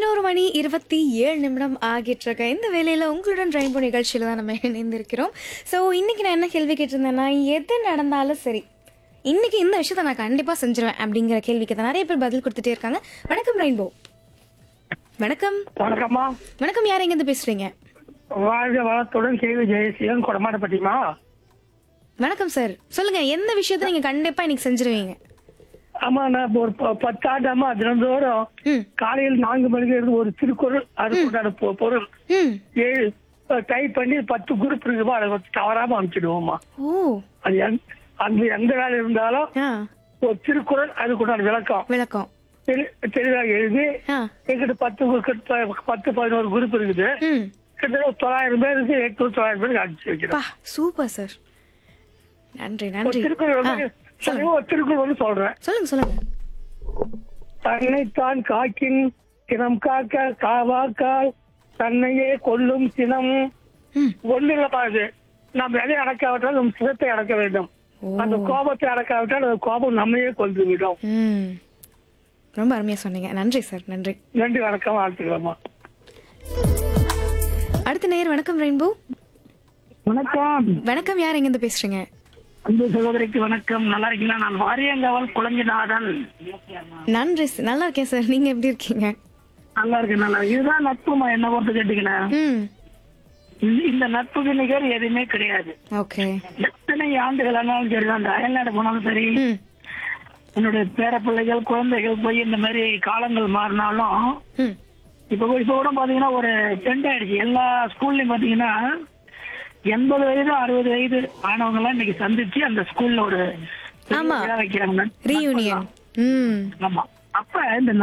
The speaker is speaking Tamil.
பதினோரு மணி இருபத்தி ஏழு நிமிடம் ஆகிட்டு இருக்க இந்த வேலையில் உங்களுடன் ரெயின்போ நிகழ்ச்சியில் தான் நம்ம இணைந்திருக்கிறோம் ஸோ இன்னைக்கு நான் என்ன கேள்வி கேட்டிருந்தேன்னா எது நடந்தாலும் சரி இன்னைக்கு இந்த விஷயத்த நான் கண்டிப்பாக செஞ்சிருவேன் அப்படிங்கிற கேள்விக்கு தான் நிறைய பேர் பதில் கொடுத்துட்டே இருக்காங்க வணக்கம் ரெயின்போ வணக்கம் வணக்கம்மா வணக்கம் யார் எங்கேருந்து பேசுறீங்க வாழ்க வளத்துடன் கேள்வி ஜெயசீலன் கொடமாட்டப்பட்டிமா வணக்கம் சார் சொல்லுங்க எந்த விஷயத்த நீங்க கண்டிப்பா இன்னைக்கு செஞ்சிருவீங்க ஆமா நான் இப்ப ஒரு ப- பத்தாண்டாமா தினந்தோறும் ம் காலையில் நான்கு மணிக்கு இருந்து ஒரு திருக்குறள் அது உண்டான பொ- பொருள் ம் ஏழு டைப் பண்ணி பத்து குரூப் இருக்குமா அதை வந்து தவறாம அனுப்பிச்சிடுவோம்மா ஓ அது எந்த- அந்த எந்த வேலை இருந்தாலும் ஆ ஒரு திருக்குறள் அதுக்குண்டான விளக்கம் விளக்கம் தெளி- தெளிவாக எழுதி ஆ எங்கிட்ட பத்து கிட்ட பத்து பதினோரு குரூப் இருக்குது ம் கிட்டத்தட்ட ஒரு தொள்ளாயிரம் பேருக்கு எட்நூறு தொள்ளாயிரம் பேருக்கு அனுப்பிச்சு வைக்கிறோம் பா சூப்பர் சார் நன்றி ஒரு நன்றி திருக்குறள் ஆ, வந்து சொல்லுங்க ஒரு திருக்குறள் வந்து சொல்றேன் சொல்லுங்க சொல்லுங்க தன்னைத்தான் காக்கின் சினம் காக்க காவாக்கால் தன்னையே கொல்லும் சினம் ம் ஒண்ணு இல்லப்பா இது நம்ம எதை அடக்காவிட்டால் நம் சினத்தை அடக்க வேண்டும் ஓ அந்த கோபத்தை அடக்காவிட்டால் அந்த கோபம் நம்மையே கொண்டு விடும் ம் ரொம்ப அருமையா சொன்னீங்க நன்றி சார் நன்றி நன்றி வணக்கம் வாழ்த்துக்கலாமா அடுத்த நேயர் வணக்கம் ரெயின்போ வணக்கம் வணக்கம் யார் எங்கேருந்து பேசுறீங்க அன்பு சகோதரிக்கு வணக்கம் நல்லா இருக்கீங்களா நான் வாரியங்காவல் குழஞ்சிநாதன் நன்றி சார் நல்லா இருக்கேன் சார் நீங்க எப்படி இருக்கீங்க நல்லா இருக்கு நல்லா இருக்கு இதுதான் நட்புமா என்ன பொறுத்து கேட்டீங்கன்னா ம் இந்த- இந்த நட்புக்கு நிகர் எதுவுமே கிடையாது ஓகே எத்தனை ஆண்டுகள் ஆனாலும் சரி அந்த அயல்நாடு போனாலும் சரி ம் என்னுடைய பேர பிள்ளைகள் குழந்தைகள் போய் இந்த மாதிரி காலங்கள் மாறினாலும் ம் இப்ப கூட- இப்ப கூட பாத்தீங்கன்னா ஒரு ட்ரெண்ட் ஆயிடுச்சு எல்லா ஸ்கூல்லயும் பாத்தீங்கன்னா எண்பது வயது அறுபது வயது ஆனவங்க எல்லாம் இன்னைக்கு சந்திச்சு அந்த ஸ்கூல்ல ஒரு பெரிய ஆமா. விழா வைக்கிறாங்க ரீயூனியன் ம் ஆமா அப்ப இந்த